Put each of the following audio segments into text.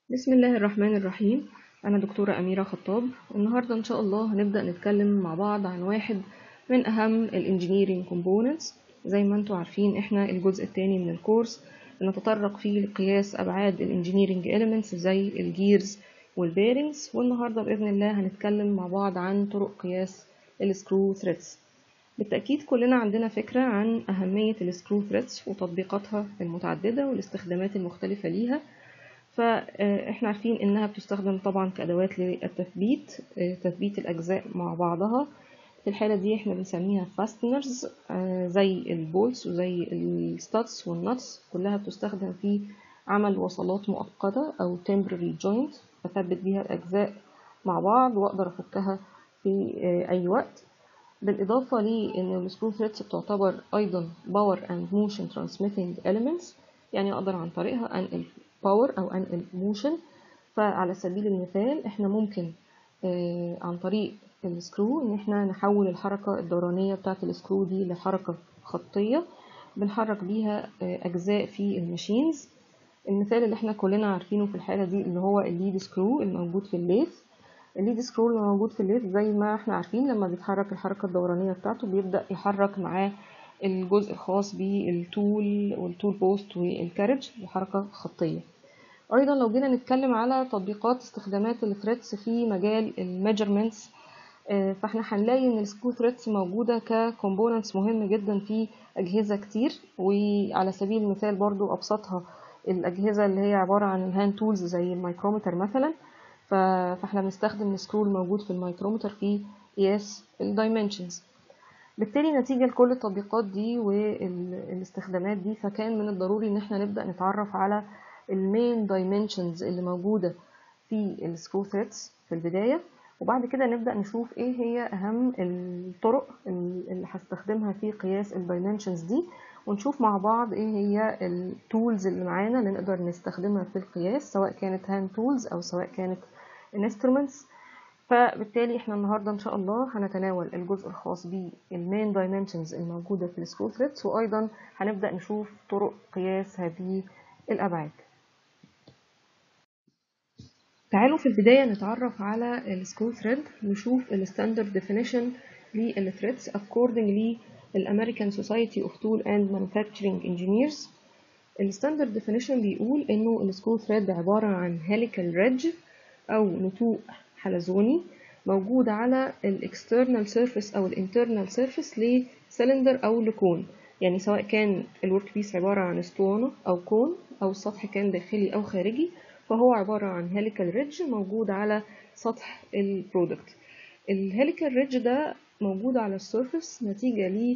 بسم الله الرحمن الرحيم أنا دكتورة أميرة خطاب النهاردة إن شاء الله هنبدأ نتكلم مع بعض عن واحد من أهم الانجينيرينج كومبوننتس زي ما انتوا عارفين احنا الجزء الثاني من الكورس بنتطرق فيه لقياس أبعاد الانجينيرينج إليمنتس زي الجيرز والبيرنجز والنهاردة بإذن الله هنتكلم مع بعض عن طرق قياس السكرو ثريدز بالتأكيد كلنا عندنا فكرة عن أهمية السكرو ثريدز وتطبيقاتها المتعددة والاستخدامات المختلفة ليها فاحنا عارفين انها بتستخدم طبعا كادوات للتثبيت تثبيت الاجزاء مع بعضها في الحاله دي احنا بنسميها فاستنرز زي البولز وزي الستاتس والنتس كلها بتستخدم في عمل وصلات مؤقته او temporary joint بثبت بيها الاجزاء مع بعض واقدر افكها في اي وقت بالاضافه لان السكرو ثريدز بتعتبر ايضا باور اند موشن ترانسميتنج elements يعني اقدر عن طريقها انقل باور او انقل موشن فعلى سبيل المثال احنا ممكن آه عن طريق السكرو ان احنا نحول الحركة الدورانية بتاعة السكرو دي لحركة خطية بنحرك بيها آه اجزاء في الماشينز المثال اللي احنا كلنا عارفينه في الحالة دي اللي هو الليد سكرو الموجود في الليث الليد سكرو اللي موجود في الليث زي ما احنا عارفين لما بيتحرك الحركة الدورانية بتاعته بيبدأ يحرك معاه الجزء الخاص بالتول والتول بوست والكارج بحركة خطية أيضا لو جينا نتكلم على تطبيقات استخدامات الثريدز في مجال الميجرمنتس فاحنا هنلاقي ان السكرو ثريدز موجودة ككومبوننتس مهم جدا في أجهزة كتير وعلى سبيل المثال برضو أبسطها الأجهزة اللي هي عبارة عن الهاند تولز زي الميكرومتر مثلا فاحنا بنستخدم السكرو الموجود في الميكرومتر في قياس الدايمنشنز بالتالي نتيجة لكل التطبيقات دي والاستخدامات دي فكان من الضروري ان احنا نبدأ نتعرف على المين دايمنشنز اللي موجودة في السكرو ثريدز في البداية وبعد كده نبدأ نشوف ايه هي اهم الطرق اللي هستخدمها في قياس الدايمنشنز دي ونشوف مع بعض ايه هي التولز اللي معانا اللي نقدر نستخدمها في القياس سواء كانت هاند تولز او سواء كانت انسترومنتس فبالتالي احنا النهارده ان شاء الله هنتناول الجزء الخاص بالمين دايمنشنز الموجوده في السكرو ثريدز وايضا هنبدا نشوف طرق قياس هذه الابعاد تعالوا في البدايه نتعرف على السكرو ثريد نشوف الستاندرد ديفينيشن للثريدز according للامريكان سوسايتي اوف تول اند مانيفاكتشرنج انجينيرز الستاندرد ديفينيشن بيقول انه السكرو ثريد عباره عن هيليكال ريدج او نتوء حلزوني موجود على الاكسترنال سيرفيس او الانترنال سيرفيس لسلندر او لكون يعني سواء كان الورك بيس عباره عن اسطوانه او كون او السطح كان داخلي او خارجي فهو عباره عن هيليكال ريدج موجود على سطح البرودكت الهيليكال ريدج ده موجود على السيرفيس نتيجه ل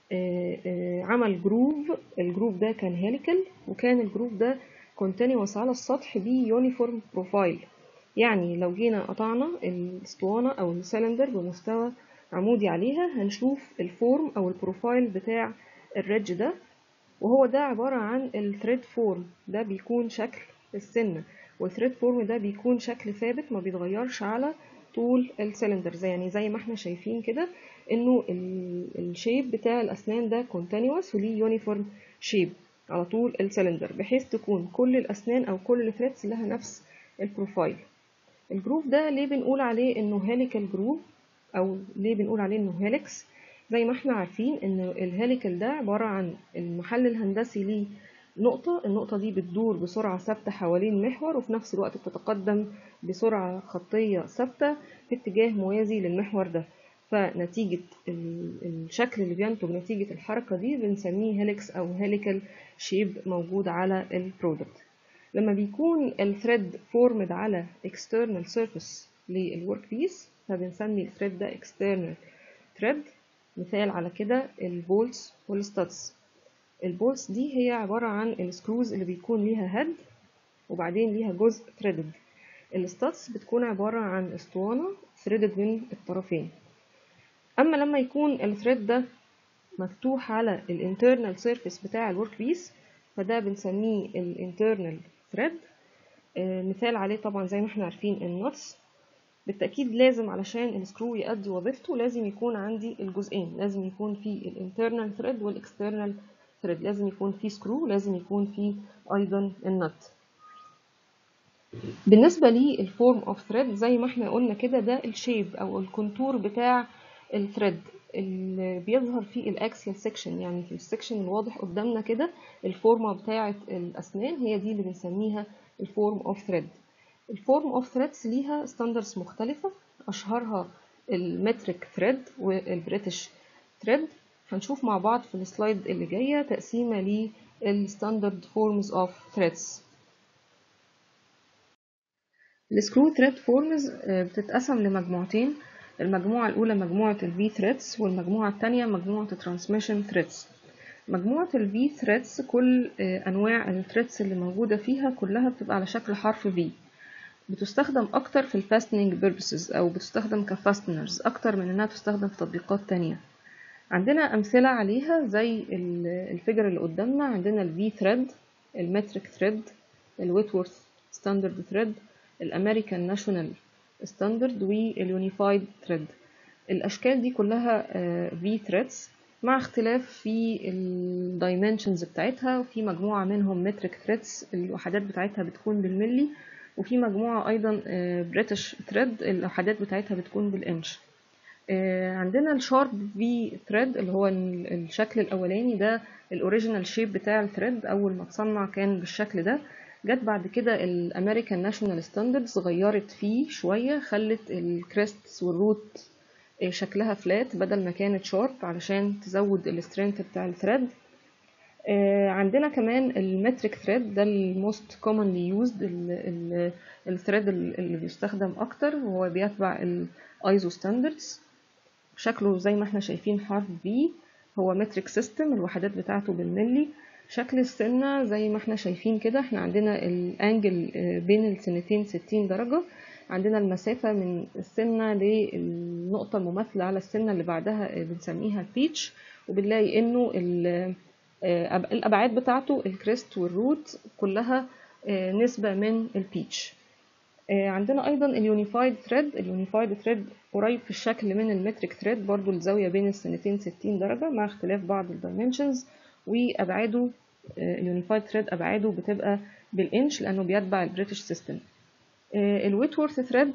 عمل جروف الجروف ده كان هيليكال وكان الجروف ده كونتينوس على السطح بيونيفورم بروفايل يعني لو جينا قطعنا الاسطوانة أو السلندر بمستوى عمودي عليها هنشوف الفورم أو البروفايل بتاع الريدج ده وهو ده عبارة عن الثريد فورم ده بيكون شكل السنة والثريد فورم ده بيكون شكل ثابت ما بيتغيرش على طول السلندر زي يعني زي ما احنا شايفين كده انه الشيب بتاع الاسنان ده كونتينوس وليه يونيفورم شيب على طول السلندر بحيث تكون كل الاسنان او كل الثريدز لها نفس البروفايل الجروف ده ليه بنقول عليه انه هيليكال جروف او ليه بنقول عليه انه هيليكس زي ما احنا عارفين ان الهيليكال ده عبارة عن المحل الهندسي ليه نقطة النقطة دي بتدور بسرعة ثابتة حوالين المحور وفي نفس الوقت بتتقدم بسرعة خطية ثابتة في اتجاه موازي للمحور ده فنتيجة الشكل اللي بينتج نتيجة الحركة دي بنسميه هيليكس او هيليكال شيب موجود على البرودكت لما بيكون الثريد فورمد على external surface للورك بيس فبنسمي الثريد ده external thread مثال على كده البولز والستاتس البولز دي هي عبارة عن السكروز اللي بيكون ليها هيد وبعدين ليها جزء threaded الستاتس بتكون عبارة عن اسطوانة threaded من الطرفين أما لما يكون الثريد ده مفتوح على الانترنال سيرفيس بتاع الورك بيس فده بنسميه الانترنال ثريد مثال عليه طبعا زي ما احنا عارفين النوتس بالتأكيد لازم علشان السكرو يؤدي وظيفته لازم يكون عندي الجزئين لازم يكون في الانترنال ثريد والاكسترنال ثريد لازم يكون في سكرو لازم يكون في ايضا النت بالنسبة للفورم اوف ثريد زي ما احنا قلنا كده ده الشيب او الكونتور بتاع الثريد اللي بيظهر فيه الاكسيال سيكشن يعني في السكشن الواضح قدامنا كده الفورمة بتاعة الاسنان هي دي اللي بنسميها الفورم اوف ثريد الفورم اوف ثريدز ليها ستاندردز مختلفة اشهرها المتريك ثريد والبريتش ثريد هنشوف مع بعض في السلايد اللي جاية تقسيمة للستاندرد فورمز اوف ثريدز السكرو ثريد فورمز بتتقسم لمجموعتين المجموعة الأولى مجموعة الفي ثريدز والمجموعة الثانية مجموعة الترانسميشن ثريدز مجموعة الفي ثريدز كل أنواع الثريدز اللي موجودة فيها كلها بتبقى على شكل حرف V بتستخدم أكتر في الفاستنينج بيربسز أو بتستخدم كفاستنرز أكتر من إنها تستخدم في تطبيقات تانية عندنا أمثلة عليها زي الفيجر اللي قدامنا عندنا الفي ثريد المتريك ثريد الويتورث ستاندرد ثريد الامريكان ناشونال ستاندرد واليونيفايد ثريد الاشكال دي كلها في ثريدز مع اختلاف في الدايمنشنز بتاعتها وفي مجموعه منهم متريك ثريدز الوحدات بتاعتها بتكون بالملي وفي مجموعه ايضا بريتش ثريد الوحدات بتاعتها بتكون بالانش عندنا الشارب في ثريد اللي هو الشكل الاولاني ده الاوريجينال شيب بتاع الثريد اول ما اتصنع كان بالشكل ده جت بعد كده الامريكان ناشونال ستاندردز غيرت فيه شويه خلت الكريستس والروت شكلها فلات بدل ما كانت شارب علشان تزود السترينث بتاع الثريد عندنا كمان المتريك ثريد ده الموست كومنلي يوزد الثريد اللي بيستخدم اكتر وهو بيتبع الايزو ستاندردز شكله زي ما احنا شايفين حرف V هو متريك سيستم الوحدات بتاعته بالملي شكل السنة زي ما احنا شايفين كده احنا عندنا الانجل بين السنتين ستين درجة عندنا المسافة من السنة للنقطة المماثلة على السنة اللي بعدها بنسميها البيتش وبنلاقي انه الابعاد بتاعته الكريست والروت كلها نسبة من البيتش عندنا ايضا اليونيفايد ثريد اليونيفايد ثريد قريب في الشكل من المتريك ثريد برضو الزاوية بين السنتين ستين درجة مع اختلاف بعض الدايمنشنز وابعاده اليونيفايد ثريد ابعاده بتبقى بالانش لانه بيتبع البريتش سيستم الويتورث ثريد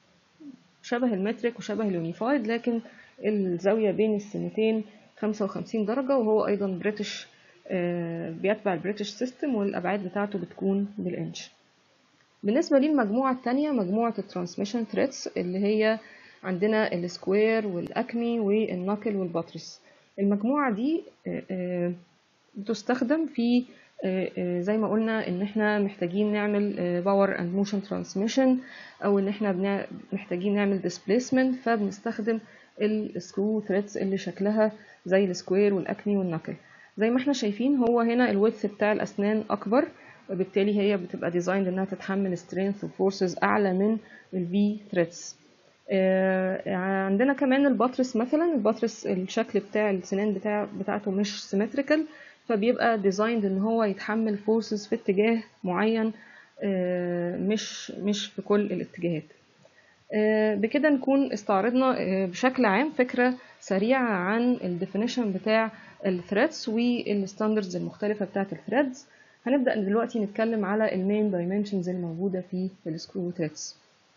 شبه المتريك وشبه اليونيفايد لكن الزاوية بين السنتين 55 درجة وهو أيضا بريتش بيتبع البريتش سيستم والأبعاد بتاعته بتكون بالإنش بالنسبة للمجموعة التانية مجموعة الترانسميشن ثريدز اللي هي عندنا السكوير والأكمي والناكل والباترس المجموعة دي بتستخدم في زي ما قلنا ان احنا محتاجين نعمل باور اند موشن ترانسميشن او ان احنا محتاجين نعمل ديسبيسمنت فبنستخدم السكرو ثريدز اللي شكلها زي السكوير والاكمي والنكل زي ما احنا شايفين هو هنا الويدث بتاع الاسنان اكبر وبالتالي هي بتبقى ديزايند انها تتحمل سترينث وفورسز اعلى من الفي ثريدز عندنا كمان الباترس مثلا الباترس الشكل بتاع السنان بتاع بتاعته مش سيمتريكال فبيبقى ديزايند ان هو يتحمل فورسز في اتجاه معين مش مش في كل الاتجاهات بكده نكون استعرضنا بشكل عام فكرة سريعة عن الديفينيشن بتاع الثريدز والستاندردز المختلفة بتاعة الثريدز هنبدأ دلوقتي نتكلم على المين دايمنشنز الموجودة في السكرو ثريدز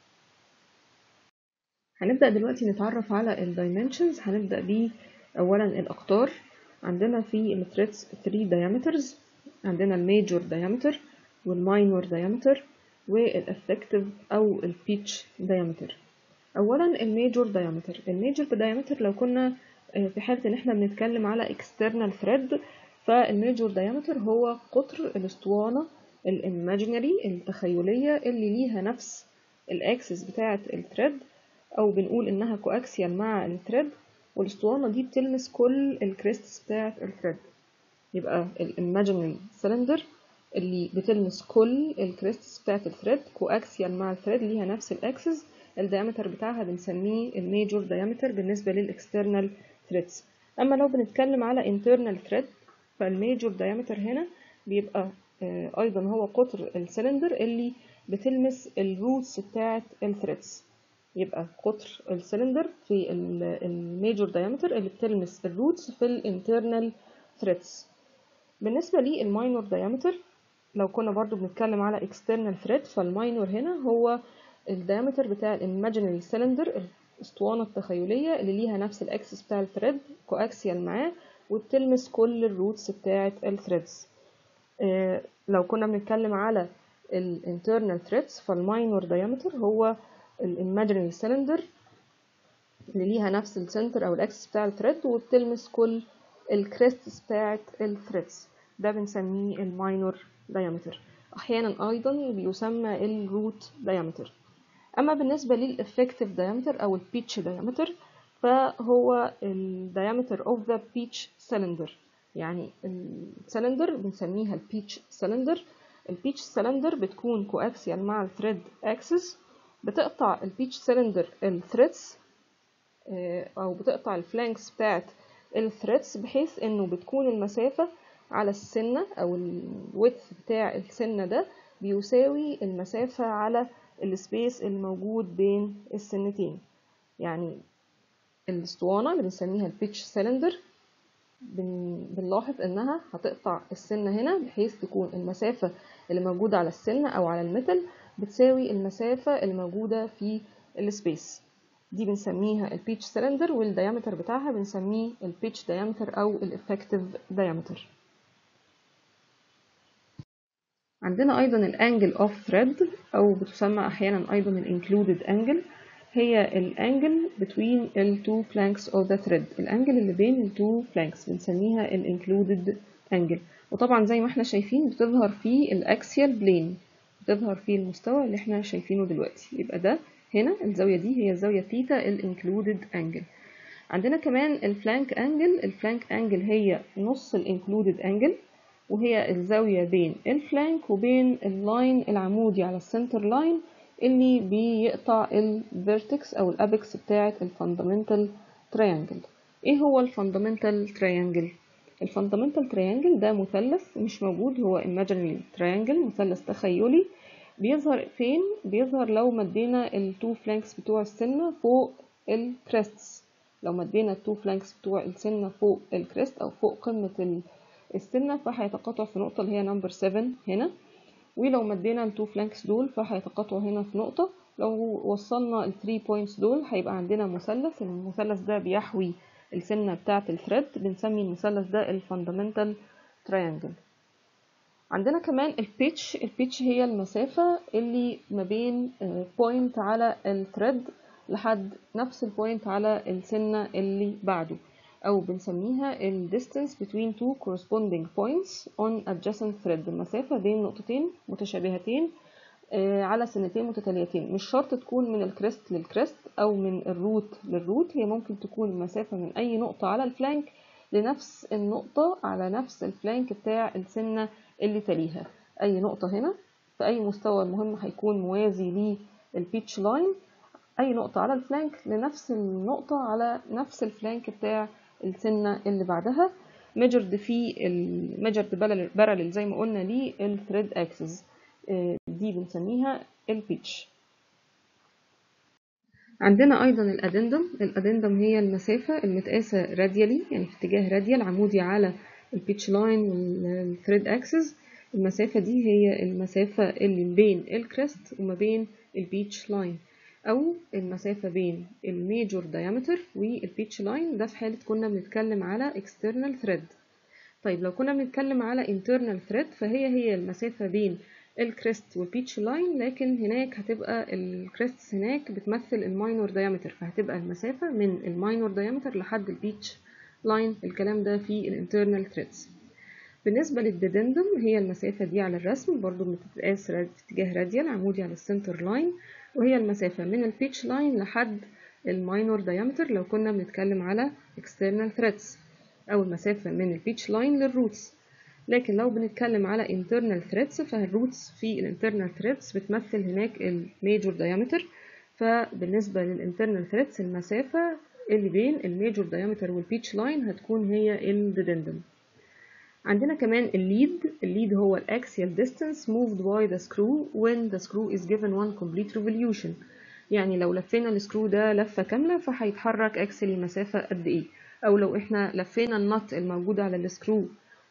هنبدأ دلوقتي نتعرف على الدايمنشنز هنبدأ ب أولا الأقطار عندنا في الثريدز 3 diameters عندنا الميجور diameter والماينور diameter والافكتيف أو البيتش diameter أولا الميجور diameter الميجور diameter لو كنا في حالة إن احنا بنتكلم على external thread فالميجور diameter هو قطر الاسطوانة الايماجينري التخيلية اللي ليها نفس الاكسس بتاعة الثريد أو بنقول إنها كواكسيال مع الثريد والاسطوانة دي بتلمس كل الكريستس بتاعة الثريد يبقى الايماجينري سلندر اللي بتلمس كل الكريستس بتاعة الثريد كواكسيال مع الثريد ليها نفس الاكسس الديامتر بتاعها بنسميه الميجور ديامتر بالنسبة للاكسترنال ثريدز أما لو بنتكلم على internal thread فالميجور ديامتر هنا بيبقى أيضا هو قطر السلندر اللي بتلمس الروتس بتاعة الثريدز يبقى قطر السلندر في الميجور دايمتر اللي بتلمس الروتس في الانترنال ثريدز بالنسبة للماينور دايمتر لو كنا برضو بنتكلم على external thread فالماينور هنا هو الديامتر بتاع imaginary cylinder الاسطوانة التخيلية اللي ليها نفس الاكسس بتاع الثريد كواكسيال معاه وبتلمس كل الروتس بتاعة الثريدز آه لو كنا بنتكلم على الانترنال ثريدز فالماينور diameter هو الايماجينري cylinder اللي ليها نفس السنتر او الاكسس بتاع الثريد وبتلمس كل الكريستس بتاعة الثريدز ده بنسميه الماينور diameter احيانا ايضا بيسمى الروت diameter اما بالنسبه للافكتيف diameter او البيتش diameter فهو ال diameter of the pitch cylinder يعني السلندر بنسميها البيتش cylinder البيتش cylinder بتكون كواكسيال مع الثريد اكسس بتقطع البيتش cylinder الثريدز او بتقطع الفلانكس بتاعت الثريدز بحيث انه بتكون المسافة على السنة او الويدث بتاع السنة ده بيساوي المسافة على السبيس الموجود بين السنتين يعني الاسطوانة اللي بنسميها البيتش سيلندر بنلاحظ انها هتقطع السنة هنا بحيث تكون المسافة اللي موجودة على السنة او على الميتال بتساوي المسافة اللي موجودة في السبيس دي بنسميها البيتش سيلندر والديامتر بتاعها بنسميه البيتش diameter او الافكتيف diameter عندنا ايضا الانجل اوف ثريد او بتسمى احيانا ايضا الانكلودد انجل هي الانجل between ال two flanks of the thread الانجل اللي بين ال two flanks بنسميها الانكلودد انجل وطبعا زي ما احنا شايفين بتظهر في الاكسيال بلين بتظهر في المستوى اللي احنا شايفينه دلوقتي يبقى ده هنا الزاوية دي هي الزاوية ثيتا الانكلودد انجل عندنا كمان الفلانك انجل الفلانك انجل هي نص الانكلودد انجل وهي الزاوية بين الفلانك وبين اللاين العمودي على السنتر لاين اللي بيقطع الفيرتكس او الابكس بتاعة الفاندامنتال تريانجل ايه هو الفاندامنتال تريانجل الفاندامنتال تريانجل ده مثلث مش موجود هو imaginary تريانجل مثلث تخيلي بيظهر فين بيظهر لو مدينا التو فلانكس بتوع السنة فوق الكريستس لو مدينا التو فلانكس بتوع السنة فوق الكريست او فوق قمة السنة فهيتقاطع في نقطة اللي هي نمبر 7 هنا ولو مدينا التو فلانكس دول فهيتقاطعوا هنا في نقطة لو وصلنا الثري بوينتس دول هيبقى عندنا مثلث المثلث ده بيحوي السنة بتاعة الثريد بنسمي المثلث ده الفاندامنتال تريانجل عندنا كمان البيتش البيتش هي المسافة اللي ما بين بوينت على الثريد لحد نفس البوينت على السنة اللي بعده أو بنسميها ال distance between two corresponding points on adjacent thread المسافة بين نقطتين متشابهتين على سنتين متتاليتين مش شرط تكون من الكريست للكريست أو من الروت للروت هي ممكن تكون المسافة من أي نقطة على الفلانك لنفس النقطة على نفس الفلانك بتاع السنة اللي تليها أي نقطة هنا في أي مستوى المهم هيكون موازي للبيتش لاين أي نقطة على الفلانك لنفس النقطة على نفس الفلانك بتاع السنة اللي بعدها measured في ال measured parallel زي ما قلنا للثريد اكسس دي بنسميها البيتش عندنا ايضا الادندم الادندم هي المسافة المتقاسة راديالي يعني في اتجاه راديال عمودي على البيتش لاين والثريد اكسس المسافة دي هي المسافة اللي بين الكريست وما بين البيتش لاين أو المسافة بين الميجور diameter والبيتش لاين ده في حالة كنا بنتكلم على external thread طيب لو كنا بنتكلم على internal thread فهي هي المسافة بين الكريست والبيتش لاين لكن هناك هتبقى الكريست هناك بتمثل الماينور diameter فهتبقى المسافة من الماينور diameter لحد البيتش لاين الكلام ده في الانترنال threads بالنسبة للديدندم هي المسافة دي على الرسم برضو بتتقاس في اتجاه راديال عمودي على السنتر لاين وهي المسافة من البيتش لاين لحد الماينور diameter لو كنا بنتكلم على external threads أو المسافة من البيتش لاين للروتس لكن لو بنتكلم على internal threads فالروتس في الانترنال threads بتمثل هناك الميجور diameter فبالنسبة للانترنال threads المسافة اللي بين الميجور diameter والبيتش لاين هتكون هي الديدندم عندنا كمان الليد الليد هو الاكسيال distance moved by the screw when the screw is given one complete revolution يعني لو لفينا السكرو ده لفة كاملة فهيتحرك اكسلي مسافة قد ايه او لو احنا لفينا النط الموجود على السكرو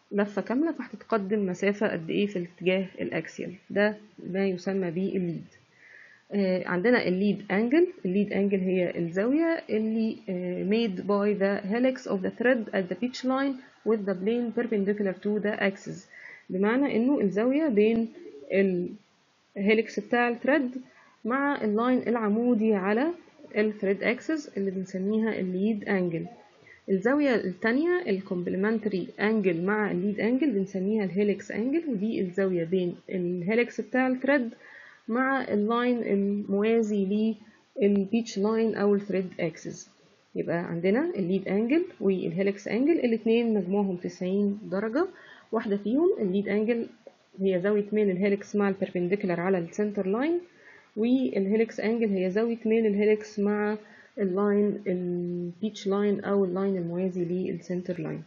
لفة كاملة فهتتقدم مسافة قد ايه في الاتجاه الاكسيال ده ما يسمى به الليد آه، عندنا الليد انجل الليد انجل هي الزاوية اللي آه، made by the helix of the thread at the pitch line with the plane perpendicular to the axis بمعنى انه الزاوية بين الهيلكس بتاع الثريد مع اللاين العمودي على الثريد اكسس اللي بنسميها الليد انجل الزاوية التانية الكومبلمنتري انجل مع الليد انجل بنسميها الهيلكس انجل ودي الزاوية بين الهيلكس بتاع الثريد مع اللاين الموازي للبيتش لاين او الثريد اكسس يبقى عندنا الليد انجل والهيلكس انجل الاتنين مجموعهم 90 درجة واحدة فيهم الليد انجل هي زاوية ميل الهيلكس مع البربنديكولار على السنتر لاين والهيلكس انجل هي زاوية ميل الهيلكس مع اللاين البيتش لاين او اللاين الموازي للسنتر لاين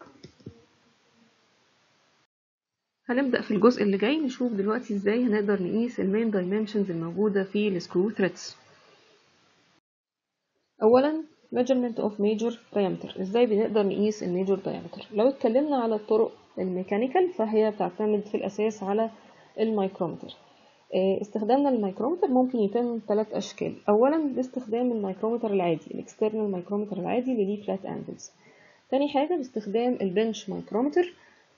هنبدأ في الجزء اللي جاي نشوف دلوقتي ازاي هنقدر نقيس المين دايمنشنز الموجودة في السكرو ثريدز اولا measurement of major diameter ازاي بنقدر نقيس الميجور diameter لو اتكلمنا على الطرق الميكانيكال فهي بتعتمد في الاساس على الميكرومتر استخدامنا للميكرومتر ممكن يتم ثلاث اشكال اولا باستخدام الميكرومتر العادي الاكسترنال ميكرومتر العادي اللي ليه فلات انجلز تاني حاجه باستخدام البنش ميكرومتر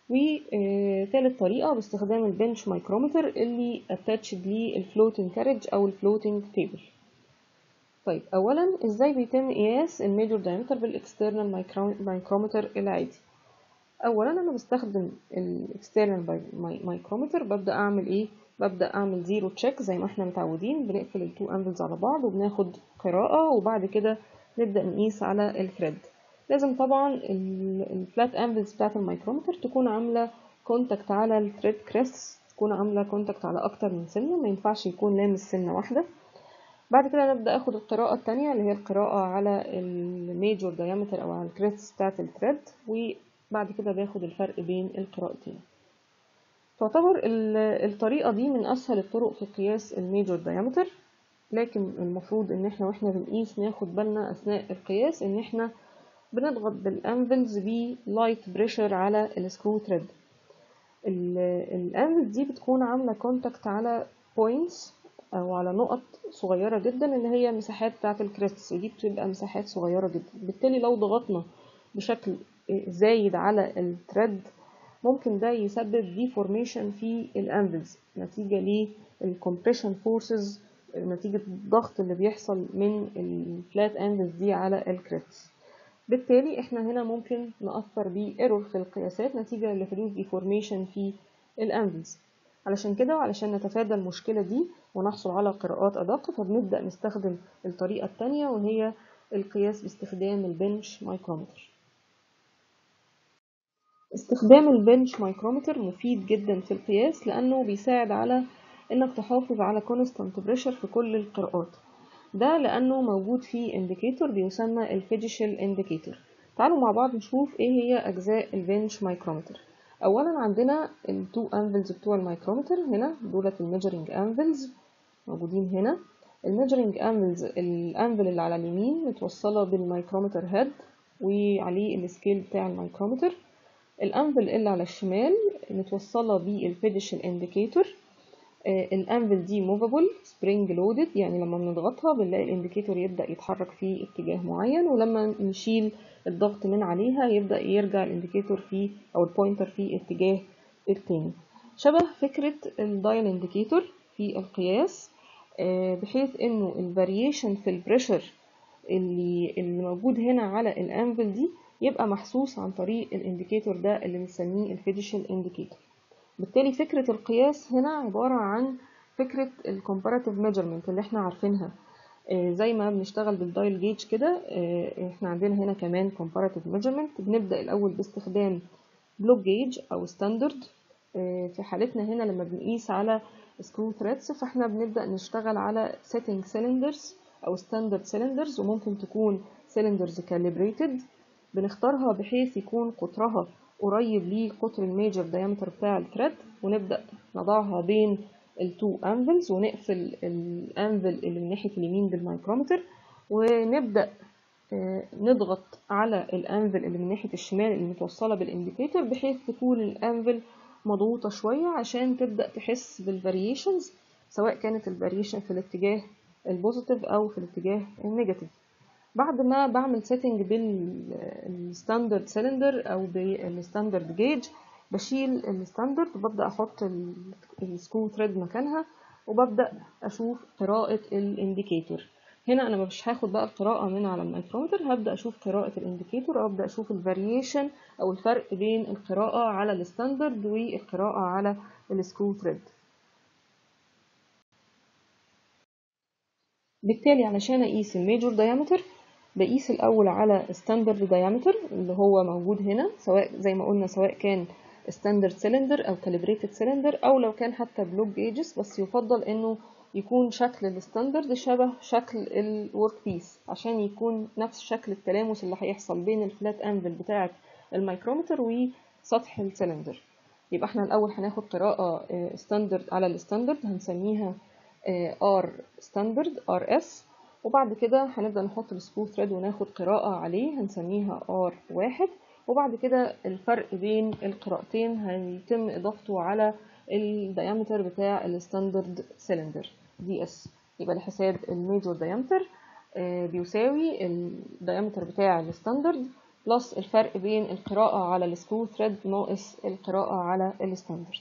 وثالث طريقه باستخدام البنش ميكرومتر اللي اتاتشد للفلوتنج كارج او الفلوتنج تيبل طيب اولا ازاي بيتم قياس الميجور دايمتر بالاكسترنال مايكرومتر العادي اولا انا بستخدم الاكسترنال مايكرومتر ببدا اعمل ايه ببدا اعمل زيرو تشيك زي ما احنا متعودين بنقفل التو انفلز على بعض وبناخد قراءه وبعد كده نبدا نقيس على الثريد لازم طبعا الفلات انفلز بتاعت الميكرومتر تكون عامله كونتاكت على الثريد كريس تكون عامله كونتاكت على اكتر من سنه ما ينفعش يكون لامس سنه واحده بعد كده نبدأ اخد القراءة التانية اللي هي القراءة على الميجور دايمتر او على الكريست بتاعت الثريد وبعد كده باخد الفرق بين القراءتين تعتبر الطريقة دي من اسهل الطرق في قياس الميجور دايمتر لكن المفروض ان احنا واحنا بنقيس ناخد بالنا اثناء القياس ان احنا بنضغط بالانفلز بلايت بريشر على السكرو ثريد الانفلز دي بتكون عاملة كونتاكت على بوينتس او على نقط صغيره جدا اللي هي مساحات بتاعه الكريستس ودي بتبقى مساحات صغيره جدا بالتالي لو ضغطنا بشكل زايد على الثريد ممكن ده يسبب ديفورميشن في الانفلز نتيجه للكمبريشن فورسز نتيجه الضغط اللي بيحصل من الفلات انفلز دي على الكريستس بالتالي احنا هنا ممكن نأثر بايرور في القياسات نتيجه لحدوث ديفورميشن في الانفلز علشان كده وعلشان نتفادى المشكلة دي ونحصل على قراءات أدق فبنبدأ نستخدم الطريقة التانية وهي القياس باستخدام البنش مايكرومتر استخدام البنش مايكرومتر مفيد جدا في القياس لأنه بيساعد على إنك تحافظ على constant pressure في كل القراءات ده لأنه موجود فيه انديكيتور بيسمى الفيجيشال انديكيتور تعالوا مع بعض نشوف ايه هي أجزاء البنش مايكرومتر اولا عندنا التو انفلز بتوع الميكرومتر هنا دولت الميجرنج انفلز موجودين هنا الميجرنج انفلز الانفل اللي على اليمين متوصله بالميكرومتر هيد وعليه السكيل بتاع الميكرومتر الانفل اللي على الشمال متوصله بالفيديشال انديكيتور الانفل دي موفابل سبرينج لودد يعني لما بنضغطها بنلاقي الانديكيتور يبدا يتحرك في اتجاه معين ولما نشيل الضغط من عليها يبدأ يرجع الانديكيتور في أو البوينتر في اتجاه التاني شبه فكرة الدايل انديكيتور في القياس بحيث انه الفاريشن في البريشر اللي, اللي موجود هنا على الانفل دي يبقى محسوس عن طريق الانديكيتور ده اللي بنسميه الفيديشال انديكيتور بالتالي فكرة القياس هنا عبارة عن فكرة الكومباراتيف ميجرمنت اللي احنا عارفينها زي ما بنشتغل بالدايل جيج كده احنا عندنا هنا كمان comparative measurement بنبدأ الأول باستخدام بلوك جيج أو ستاندرد في حالتنا هنا لما بنقيس على سكرو ثريدز فاحنا بنبدأ نشتغل على setting cylinders أو standard cylinders وممكن تكون cylinders calibrated بنختارها بحيث يكون قطرها قريب لقطر الميجر دايمتر بتاع الثريد ونبدأ نضعها بين التو انفلز ونقفل الانفل اللي من ناحيه اليمين بالميكرومتر ونبدا نضغط على الانفل اللي من ناحية الشمال اللي متوصلة بالانديكيتور بحيث تكون الانفل مضغوطة شوية عشان تبدأ تحس بالفاريشنز سواء كانت الفاريشن في الاتجاه البوزيتيف أو في الاتجاه النيجاتيف بعد ما بعمل سيتنج بالستاندرد سيلندر أو بالستاندرد جيج بشيل الستاندرد وببدأ أحط السكرو ثريد مكانها وببدأ أشوف قراءة الانديكيتور هنا أنا مش هاخد بقى القراءة من على المايكرومتر هبدأ أشوف قراءة الانديكيتور أو أبدأ أشوف الفاريشن أو الفرق بين القراءة على الستاندرد والقراءة على السكرو ثريد بالتالي علشان أقيس الميجور دايمتر بقيس الأول على ستاندرد دايمتر اللي هو موجود هنا سواء زي ما قلنا سواء كان ستاندرد سيلندر أو كاليبريتد سيلندر أو لو كان حتى بلوك جيجز بس يفضل إنه يكون شكل الستاندرد شبه شكل الورك بيس عشان يكون نفس شكل التلامس اللي هيحصل بين الفلات انفل بتاعة الميكرومتر وسطح السلندر يبقى احنا الأول هناخد قراءة ستاندرد على الستاندرد هنسميها ار ستاندرد ار اس وبعد كده هنبدأ نحط السكرو ثريد وناخد قراءة عليه هنسميها ار واحد وبعد كده الفرق بين القراءتين هيتم إضافته على الديامتر بتاع الستاندرد سيلندر دي اس يبقى لحساب الميجور ديامتر بيساوي الديامتر بتاع الستاندرد بلس الفرق بين القراءة على السكرو ثريد ناقص القراءة على الستاندرد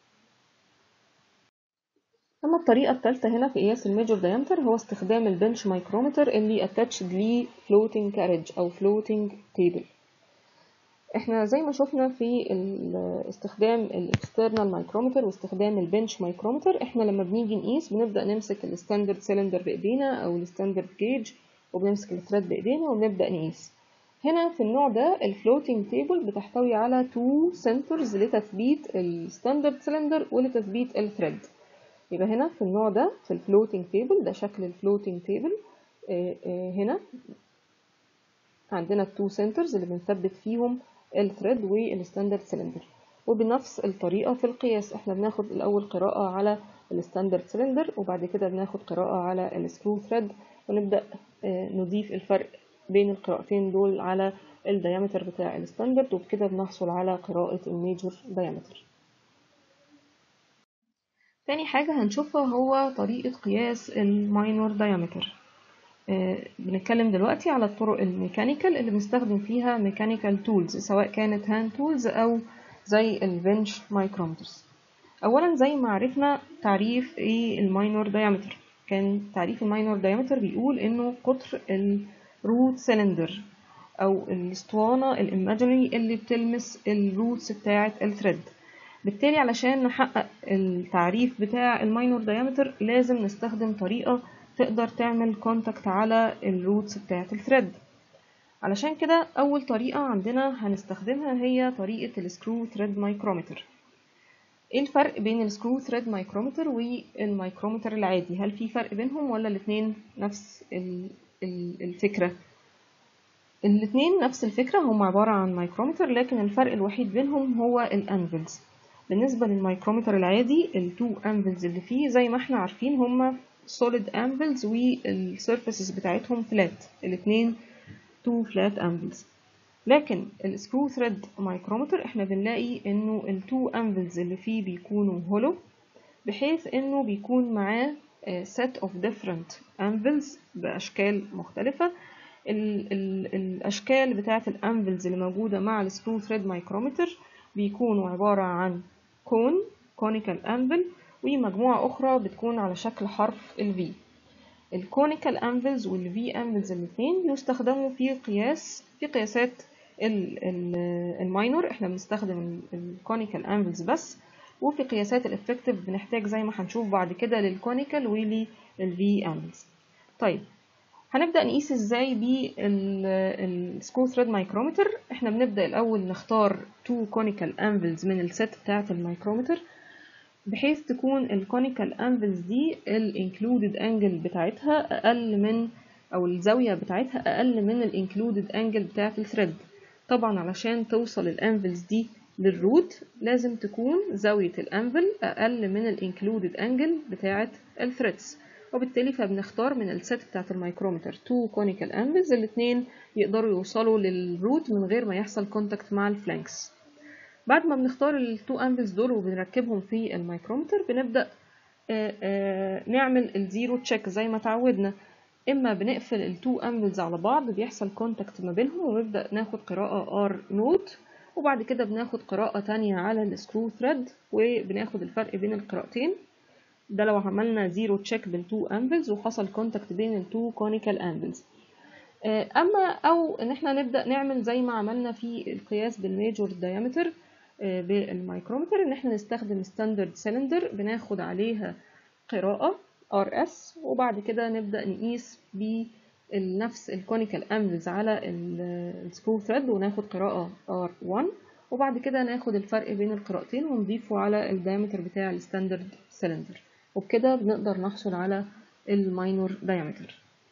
أما الطريقة الثالثة هنا في قياس الميجور ديامتر هو استخدام البنش مايكرومتر اللي اتاتشد ليه floating carriage أو floating table احنا زي ما شفنا في استخدام الاكسترنال مايكرومتر واستخدام البنش مايكرومتر احنا لما بنيجي نقيس بنبدا نمسك الستاندرد سيلندر بايدينا او الستاندرد جيج وبنمسك الثريد بايدينا وبنبدا نقيس هنا في النوع ده الفلوتنج تيبل بتحتوي على تو سنترز لتثبيت الستاندرد سيلندر ولتثبيت الثريد يبقى هنا في النوع ده في الفلوتنج تيبل ده شكل الفلوتنج تيبل هنا عندنا التو سنترز اللي بنثبت فيهم الثريد والستاندرد سيلندر وبنفس الطريقة في القياس احنا بناخد الأول قراءة على الستاندرد سيلندر وبعد كده بناخد قراءة على السكرو ثريد ونبدأ نضيف الفرق بين القراءتين دول على الديامتر بتاع الستاندرد وبكده بنحصل على قراءة الميجور ديامتر تاني حاجة هنشوفها هو طريقة قياس الماينور ديامتر بنتكلم دلوقتي على الطرق الميكانيكال اللي بنستخدم فيها ميكانيكال تولز سواء كانت هاند تولز او زي البنش مايكرومترز اولا زي ما عرفنا تعريف ايه الماينور دايمتر كان تعريف الماينور دايمتر بيقول انه قطر الروت سيلندر او الاسطوانة الايماجينري اللي بتلمس الروتس بتاعة الثريد بالتالي علشان نحقق التعريف بتاع الماينور دايمتر لازم نستخدم طريقة تقدر تعمل كونتاكت على الروتس بتاعة الثريد علشان كده أول طريقة عندنا هنستخدمها هي طريقة السكرو ثريد مايكرومتر ايه الفرق بين السكرو ثريد مايكرومتر والمايكرومتر العادي هل في فرق بينهم ولا الاتنين نفس الفكرة الاتنين نفس الفكرة هم عبارة عن مايكرومتر لكن الفرق الوحيد بينهم هو الانفلز بالنسبة للمايكرومتر العادي التو انفلز اللي فيه زي ما احنا عارفين هما solid anvils والسيرفيسز بتاعتهم فلات الاثنين تو فلات anvils لكن السكرو ثريد مايكرومتر احنا بنلاقي انه التو انفلز اللي فيه بيكونوا هولو بحيث انه بيكون معاه set of different anvils باشكال مختلفة ال ال الاشكال بتاعة الانفلز اللي موجودة مع السكرو ثريد مايكرومتر بيكونوا عبارة عن كون كونيكال انفل ومجموعة أخرى بتكون على شكل حرف ال V الكونيكال أنفلز وال V أنفلز الاثنين بيستخدموا في قياس في قياسات الماينور احنا بنستخدم الكونيكال أنفلز بس وفي قياسات الافكتيف بنحتاج زي ما هنشوف بعد كده للكونيكال ولل V أنفلز طيب هنبدأ نقيس ازاي بالسكرو ثريد مايكرومتر احنا بنبدأ الأول نختار تو كونيكال أنفلز من الست بتاعة المايكرومتر بحيث تكون الكونيكال انفلز دي الانكلودد انجل بتاعتها اقل من او الزاويه بتاعتها اقل من الانكلودد انجل بتاعه الثريد طبعا علشان توصل الانفلز دي للروت لازم تكون زاويه الانفل اقل من الانكلودد انجل بتاعه الثريدز وبالتالي فبنختار من الست بتاعت الميكرومتر تو كونيكال انفلز الاتنين يقدروا يوصلوا للروت من غير ما يحصل كونتاكت مع الفلانكس بعد ما بنختار التو انفلز دول وبنركبهم في الميكرومتر بنبدأ آآ آآ نعمل الزيرو تشيك زي ما تعودنا اما بنقفل التو انفلز على بعض بيحصل كونتاكت ما بينهم ونبدأ ناخد قراءة ار نوت وبعد كده بناخد قراءة تانية على السكرو ثريد وبناخد الفرق بين القراءتين ده لو عملنا زيرو تشيك بالتو انفلز وحصل كونتاكت بين التو كونيكال انفلز اما او ان احنا نبدا نعمل زي ما عملنا في القياس بالميجور دايمتر بالميكرومتر ان احنا نستخدم ستاندرد سيلندر بناخد عليها قراءة ار اس وبعد كده نبدا نقيس بنفس الكونيكال انفلز على السكرو ثريد وناخد قراءة ار 1 وبعد كده ناخد الفرق بين القراءتين ونضيفه على الدايمتر بتاع الستاندرد سيلندر وبكده بنقدر نحصل على الماينور دايمتر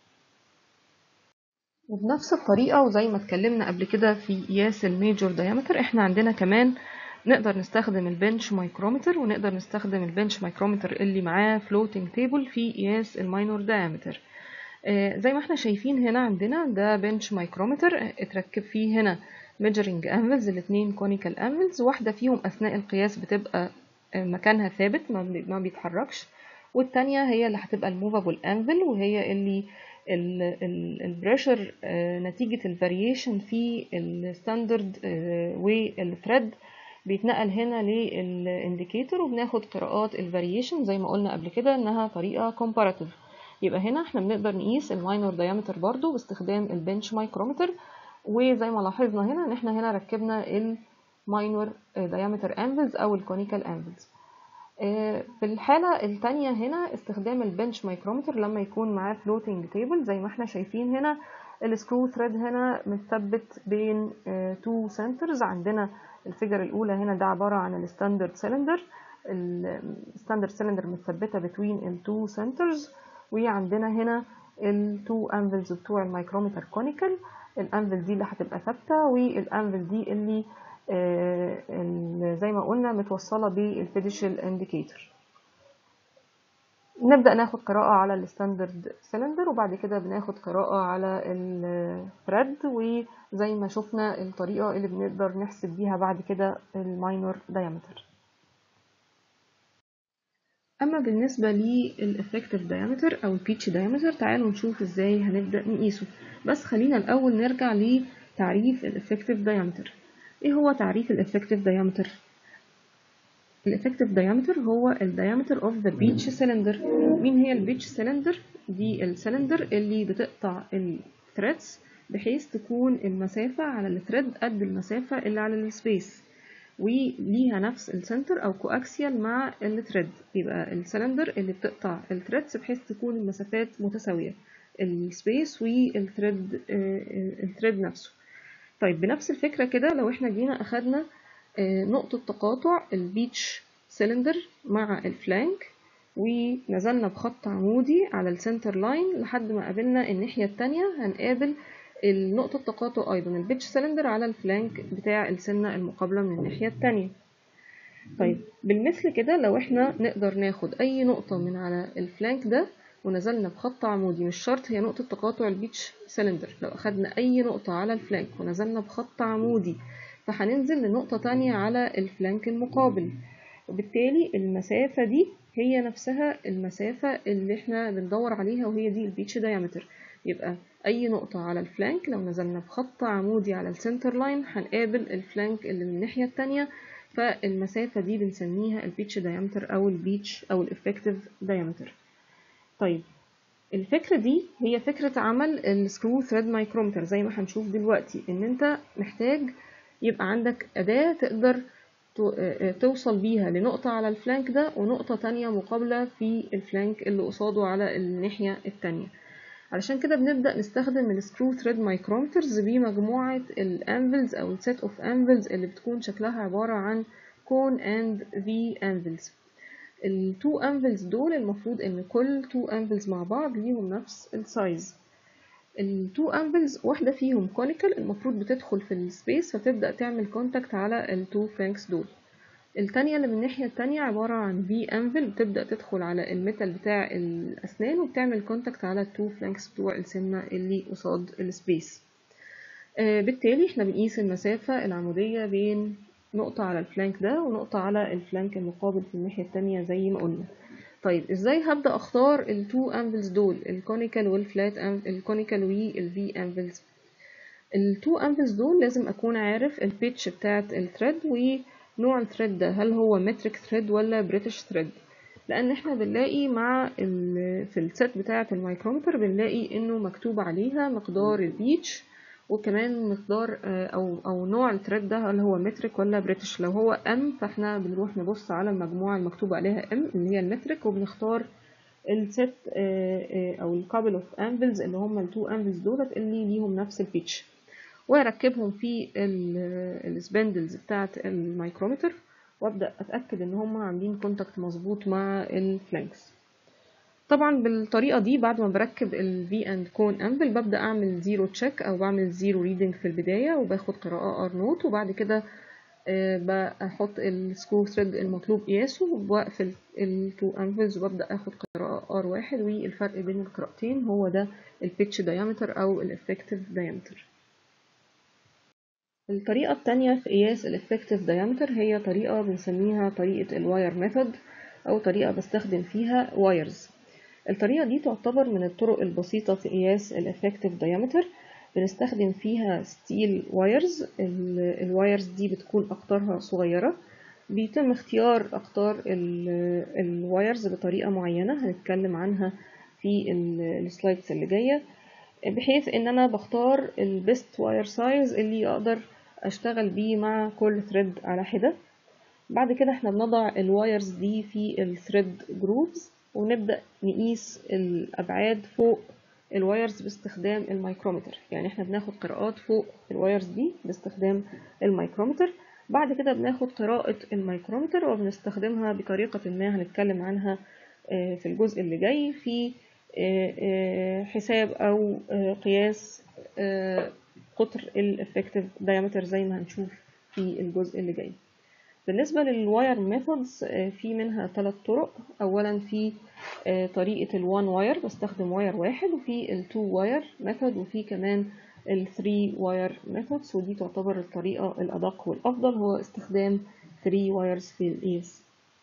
وبنفس الطريقة وزي ما اتكلمنا قبل كده في قياس الميجور دايمتر احنا عندنا كمان نقدر نستخدم البنش مايكرومتر ونقدر نستخدم البنش مايكرومتر اللي معاه فلوتنج تيبل في قياس الماينور دايمتر آه زي ما احنا شايفين هنا عندنا ده بنش مايكرومتر اتركب فيه هنا ميجرنج انفلز الاتنين كونيكال انفلز واحدة فيهم اثناء القياس بتبقى مكانها ثابت ما بيتحركش والتانية هي اللي هتبقى الموفابل انفل وهي اللي البريشر نتيجة الفاريشن في الستاندرد والثريد بيتنقل هنا للانديكيتور وبناخد قراءات الفاريشن زي ما قلنا قبل كده انها طريقة comparative يبقى هنا احنا بنقدر نقيس الماينور دايمتر برضو باستخدام البنش مايكرومتر وزي ما لاحظنا هنا ان احنا هنا ركبنا الماينور دايمتر انفلز او الكونيكال انفلز في الحالة التانية هنا استخدام البنش مايكرومتر لما يكون معاه فلوتنج تيبل زي ما احنا شايفين هنا السكرو ثريد هنا متثبت بين تو سنترز عندنا الفيجر الأولى هنا ده عبارة عن الستاندرد سيلندر الستاندرد سيلندر متثبتة بين التو سنترز وعندنا هنا التو انفلز بتوع المايكرومتر كونيكال الانفل دي اللي هتبقى ثابتة والانفل دي اللي زي ما قلنا متوصلة بالفيديشال انديكيتور نبدأ ناخد قراءة على الستاندرد سيلندر وبعد كده بناخد قراءة على الثريد وزي ما شفنا الطريقة اللي بنقدر نحسب بيها بعد كده الماينور دايمتر أما بالنسبة للإفكتيف دايمتر أو البيتش دايمتر تعالوا نشوف إزاي هنبدأ نقيسه بس خلينا الأول نرجع لتعريف الإفكتيف دايمتر ايه هو تعريف الافكتيف diameter الافكتيف diameter هو ال diameter of the beach cylinder مين هي البيتش سيلندر دي السلندر اللي بتقطع الثريدز بحيث تكون المسافة على الثريد قد المسافة اللي على السبيس وليها نفس السنتر او كواكسيال مع الثريد يبقى السلندر اللي بتقطع الثريدز بحيث تكون المسافات متساوية السبيس والثريد الثريد نفسه طيب بنفس الفكرة كده لو احنا جينا اخدنا نقطة تقاطع البيتش سيلندر مع الفلانك ونزلنا بخط عمودي على السنتر لاين لحد ما قابلنا الناحية التانية هنقابل النقطة التقاطع أيضا البيتش سيلندر على الفلانك بتاع السنة المقابلة من الناحية التانية طيب بالمثل كده لو احنا نقدر ناخد أي نقطة من على الفلانك ده ونزلنا بخط عمودي مش شرط هي نقطة تقاطع البيتش سيلندر لو أخدنا أي نقطة على الفلانك ونزلنا بخط عمودي فهننزل لنقطة تانية على الفلانك المقابل وبالتالي المسافة دي هي نفسها المسافة اللي احنا بندور عليها وهي دي البيتش دايمتر يبقى أي نقطة على الفلانك لو نزلنا بخط عمودي على السنتر لاين هنقابل الفلانك اللي من الناحية التانية فالمسافة دي بنسميها البيتش دايمتر أو البيتش أو الإفكتيف دايمتر طيب الفكرة دي هي فكرة عمل السكرو ثريد مايكرومتر زي ما هنشوف دلوقتي ان انت محتاج يبقى عندك أداة تقدر توصل بيها لنقطة على الفلانك ده ونقطة تانية مقابلة في الفلانك اللي قصاده على الناحية التانية علشان كده بنبدأ نستخدم السكرو ثريد مايكرومترز بمجموعة الانفلز أو السيت اوف انفلز اللي بتكون شكلها عبارة عن كون اند في انفلز التو انفلز دول المفروض ان كل تو انفلز مع بعض ليهم نفس السايز التو انفلز واحدة فيهم كونيكال المفروض بتدخل في السبيس فتبدأ تعمل كونتاكت على التو فلانكس دول التانية اللي من الناحية التانية عبارة عن في انفل بتبدأ تدخل على الميتال بتاع الأسنان وبتعمل كونتاكت على التو فلانكس بتوع السنة اللي قصاد السبيس آه بالتالي احنا بنقيس المسافة العمودية بين نقطة على الفلانك ده ونقطة على الفلانك المقابل في الناحية التانية زي ما قلنا طيب ازاي هبدأ اختار التو انفلز دول الكونيكال والفلات الكونيكال والفي انفلز التو انفلز دول لازم اكون عارف البيتش بتاعت الثريد ونوع الثريد ده هل هو متريك ثريد ولا بريتش ثريد لان احنا بنلاقي مع في الست بتاعه المايكرومتر بنلاقي انه مكتوب عليها مقدار البيتش وكمان مقدار او او نوع الثريد ده هل هو متريك ولا بريتش لو هو ام فاحنا بنروح نبص على المجموعه المكتوب عليها ام اللي هي المتريك وبنختار الست او الكابل اوف انفلز اللي هم التو انفلز دولت اللي ليهم نفس البيتش واركبهم في السبندلز بتاعه المايكرومتر وابدا اتاكد ان هم عاملين كونتاكت مظبوط مع الفلانكس طبعا بالطريقه دي بعد ما بركب الفي اند كون انفل ببدا اعمل زيرو تشيك او بعمل زيرو ريدنج في البدايه وباخد قراءه ار نوت وبعد كده بحط السكرو ثريد المطلوب قياسه وبقفل التو انفلز وببدا اخد قراءه ار واحد والفرق بين القراءتين هو ده البيتش دايمتر او الافكتيف دايمتر الطريقة التانية في قياس الافكتيف دايمتر هي طريقة بنسميها طريقة الواير ميثود أو طريقة بستخدم فيها وايرز الطريقة دي تعتبر من الطرق البسيطة في قياس الافكتيف دايمتر بنستخدم فيها ستيل وايرز الوايرز دي بتكون أقطارها صغيرة بيتم اختيار أقطار الوايرز بطريقة معينة هنتكلم عنها في السلايدز اللي جاية بحيث ان انا بختار البيست واير سايز اللي اقدر اشتغل بيه مع كل ثريد على حدة بعد كده احنا بنضع الوايرز دي في الثريد جروفز ونبدأ نقيس الابعاد فوق الوايرز باستخدام المايكرومتر يعني احنا بناخد قراءات فوق الوايرز دي باستخدام المايكرومتر بعد كده بناخد قراءة المايكرومتر وبنستخدمها بطريقة ما هنتكلم عنها في الجزء اللي جاي في حساب او قياس قطر الافكتيف دايمتر زي ما هنشوف في الجزء اللي جاي بالنسبة للواير ميثودز في منها ثلاث طرق اولا في طريقة الوان واير بستخدم واير واحد وفي التو واير ميثود وفي كمان الثري واير ميثودز ودي تعتبر الطريقة الادق والافضل هو استخدام 3 وايرز في القياس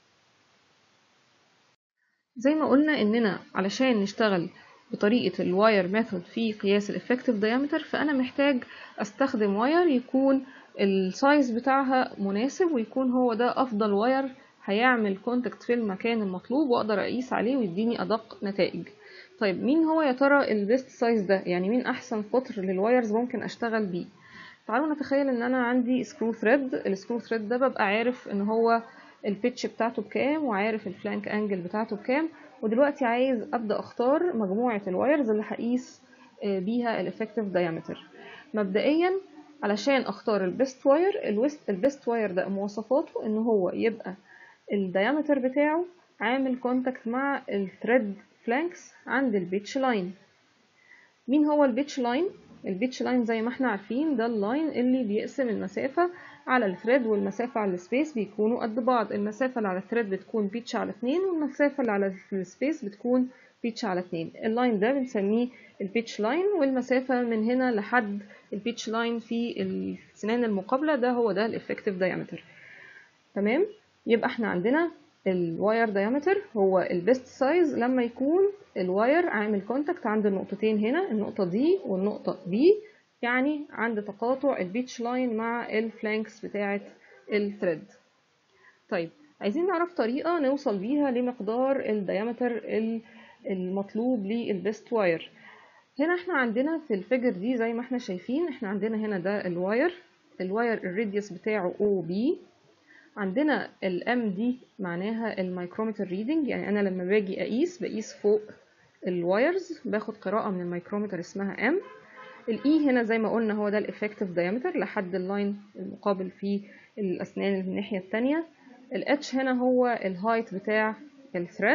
زي ما قلنا اننا علشان نشتغل بطريقة الواير ميثود في قياس الافكتيف دايمتر فانا محتاج استخدم واير يكون السايز بتاعها مناسب ويكون هو ده افضل واير هيعمل كونتاكت في المكان المطلوب واقدر اقيس عليه ويديني ادق نتائج طيب مين هو يا ترى البيست سايز ده يعني مين احسن قطر للوايرز ممكن اشتغل بيه تعالوا نتخيل ان انا عندي سكرو ثريد السكرو ثريد ده ببقى عارف ان هو البيتش بتاعته بكام وعارف الفلانك انجل بتاعته بكام ودلوقتي عايز ابدا اختار مجموعه الوايرز اللي هقيس بيها الافكتيف دايمتر مبدئيا علشان اختار البيست واير البيست واير ده مواصفاته ان هو يبقى الدايمتر بتاعه عامل كونتاكت مع الثريد فلانكس عند البيتش لاين مين هو البيتش لاين البيتش لاين زي ما احنا عارفين ده اللاين اللي بيقسم المسافة على الثريد والمسافة على السبيس بيكونوا قد بعض المسافة اللي على الثريد بتكون بيتش على اتنين والمسافة اللي على السبيس بتكون بيتش على اتنين اللاين ده بنسميه البيتش لاين والمسافة من هنا لحد البيتش لاين في السنان المقابلة ده هو ده الافكتيف دايمتر تمام يبقى احنا عندنا الواير دايمتر هو البيست سايز لما يكون الواير عامل كونتاكت عند النقطتين هنا النقطة دي والنقطة دي يعني عند تقاطع البيتش لاين مع الفلانكس بتاعة الثريد طيب عايزين نعرف طريقة نوصل بيها لمقدار الديامتر المطلوب للبيست واير هنا احنا عندنا في الفيجر دي زي ما احنا شايفين احنا عندنا هنا ده الواير الواير الراديوس بتاعه او بي عندنا الام دي معناها المايكرومتر ريدنج يعني انا لما باجي اقيس بقيس فوق الوايرز باخد قراءة من المايكرومتر اسمها ام الاي هنا زي ما قلنا هو ده الافكتيف دايمتر لحد اللاين المقابل في الاسنان اللي الناحية التانية الاتش هنا هو الهايت بتاع الثريد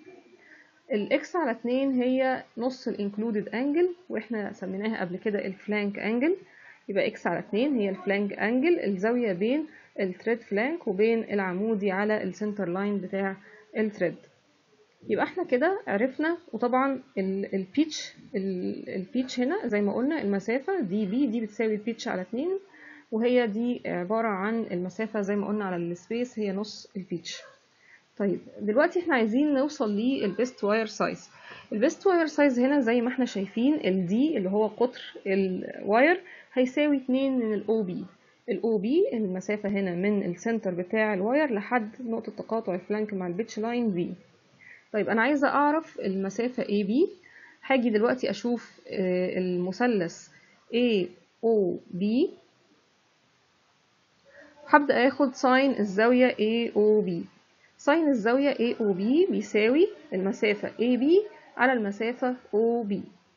الاكس على اتنين هي نص الانكلودد انجل واحنا سميناها قبل كده الفلانك انجل يبقى اكس على اتنين هي الفلانك انجل الزاوية بين الثريد فلانك وبين العمودي على السنتر لاين بتاع الثريد يبقى احنا كده عرفنا وطبعا البيتش البيتش هنا زي ما قلنا المسافة دي بي دي بتساوي البيتش على اتنين وهي دي عبارة عن المسافة زي ما قلنا على السبيس هي نص البيتش طيب دلوقتي احنا عايزين نوصل للبيست واير سايز البيست واير سايز هنا زي ما احنا شايفين الدي اللي هو قطر الواير هيساوي 2 من الاو بي الاو بي المسافة هنا من السنتر بتاع الواير لحد نقطة تقاطع الفلانك مع البيتش لاين بي طيب انا عايزة اعرف المسافة اي بي هاجي دلوقتي اشوف المثلث A O B هبدأ اخد ساين الزاوية A O B ساين الزاوية A O B بيساوي المسافة A B على المسافة O B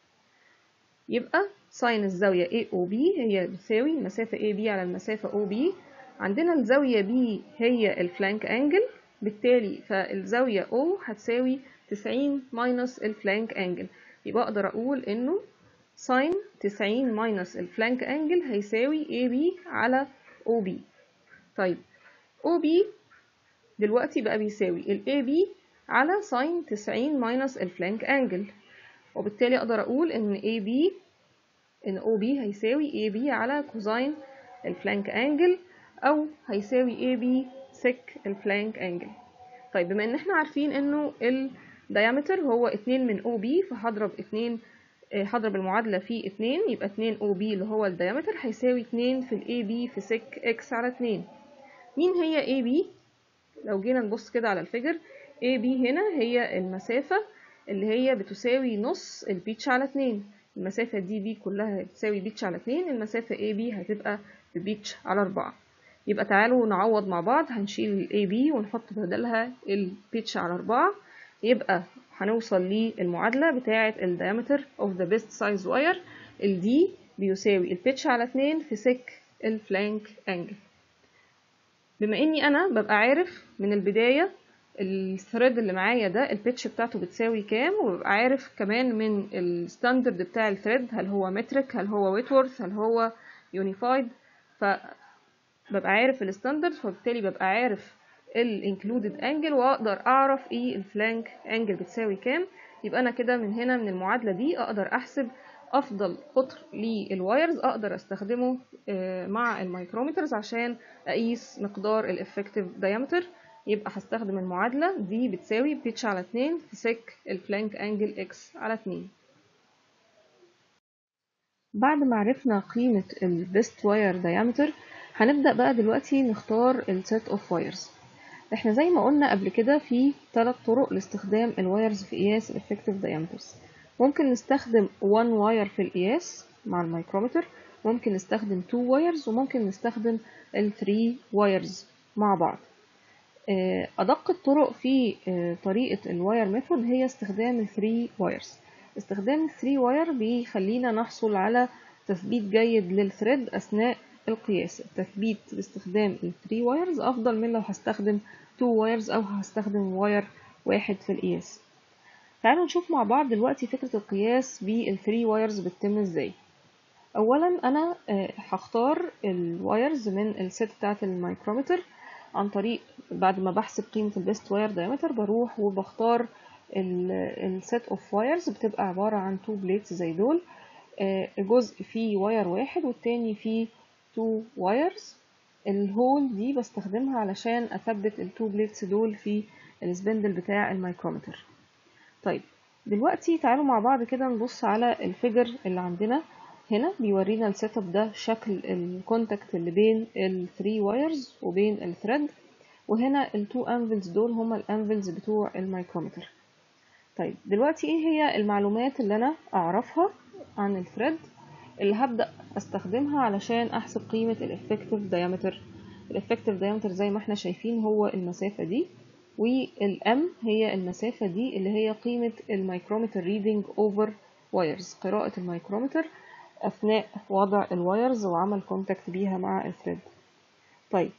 يبقى ساين الزاوية A O B هي بتساوي المسافة A B على المسافة O B عندنا الزاوية B هي الفلانك انجل بالتالي فالزاوية O هتساوي 90 ماينس الفلانك انجل يبقى اقدر اقول انه ساين 90 ماينس الفلانك انجل هيساوي AB على OB طيب OB دلوقتي بقى بيساوي ال AB على ساين 90 ماينس الفلانك انجل وبالتالي اقدر اقول ان AB ان OB هيساوي AB على كوزين الفلانك انجل او هيساوي AB سك الفلانك انجل طيب بما ان احنا عارفين انه الديامتر هو 2 من OB فهضرب 2 هضرب المعادلة في 2 يبقى 2 OB اللي هو الديامتر هيساوي 2 في ال AB في سك X على 2 مين هي AB؟ لو جينا نبص كده على الفيجر AB هنا هي المسافة اللي هي بتساوي نص البيتش على 2 المسافة دي بي كلها بتساوي بيتش على 2 المسافة AB هتبقى ببيتش على 4 يبقى تعالوا نعوض مع بعض هنشيل ال AB ونحط بدلها البيتش على 4 يبقى هنوصل للمعادلة بتاعة ال diameter of the best size wire ال D بيساوي البيتش على 2 في سك الفلانك انجل بما اني انا ببقى عارف من البداية الثريد اللي معايا ده البيتش بتاعته بتساوي كام وببقى عارف كمان من الستاندرد بتاع الثريد هل هو مترك هل هو ويتورث هل هو يونيفايد فببقى عارف الستاندرد فبالتالي ببقى عارف الانكلودد انجل واقدر اعرف ايه الفلانك انجل بتساوي كام يبقى انا كده من هنا من المعادله دي اقدر احسب افضل قطر للوايرز اقدر استخدمه مع المايكرومترز عشان اقيس مقدار الافكتيف diameter يبقى هستخدم المعادله دي بتساوي بيتش على 2 في سك الفلانك انجل اكس على 2 بعد ما عرفنا قيمه البيست واير diameter هنبدا بقى دلوقتي نختار السيت اوف وايرز احنا زي ما قلنا قبل كده في ثلاث طرق لاستخدام الوايرز في قياس الافكتيف diameters ممكن نستخدم 1 واير في القياس مع الميكرومتر ممكن نستخدم 2 وايرز وممكن نستخدم ال 3 وايرز مع بعض أدق الطرق في طريقة الواير ميثود هي استخدام ال 3 وايرز استخدام ال 3 واير بيخلينا نحصل على تثبيت جيد للثريد أثناء القياس التثبيت باستخدام ال 3 وايرز أفضل من لو هستخدم 2 وايرز أو هستخدم واير واحد في القياس تعالوا نشوف مع بعض دلوقتي فكرة القياس بال 3 وايرز بتتم ازاي اولا انا هختار الوايرز من الست بتاعة الميكرومتر عن طريق بعد ما بحسب قيمة البيست واير دايمتر بروح وبختار الست اوف وايرز بتبقى عبارة عن تو بليتس زي دول جزء فيه واير واحد والتاني فيه تو وايرز الهول دي بستخدمها علشان اثبت التو بليتس دول في السبندل بتاع الميكرومتر طيب دلوقتي تعالوا مع بعض كده نبص على الفيجر اللي عندنا هنا بيورينا السيت اب ده شكل الكونتاكت اللي بين ال 3 وايرز وبين الثريد وهنا التو انفلز دول هما الانفلز بتوع الميكرومتر طيب دلوقتي ايه هي المعلومات اللي انا اعرفها عن الثريد اللي هبدأ استخدمها علشان احسب قيمة الافكتيف دايمتر الافكتيف دايمتر زي ما احنا شايفين هو المسافة دي والام هي المسافة دي اللي هي قيمة الميكرومتر ريدنج اوفر وايرز قراءة الميكرومتر اثناء وضع الوايرز وعمل كونتاكت بيها مع الثريد طيب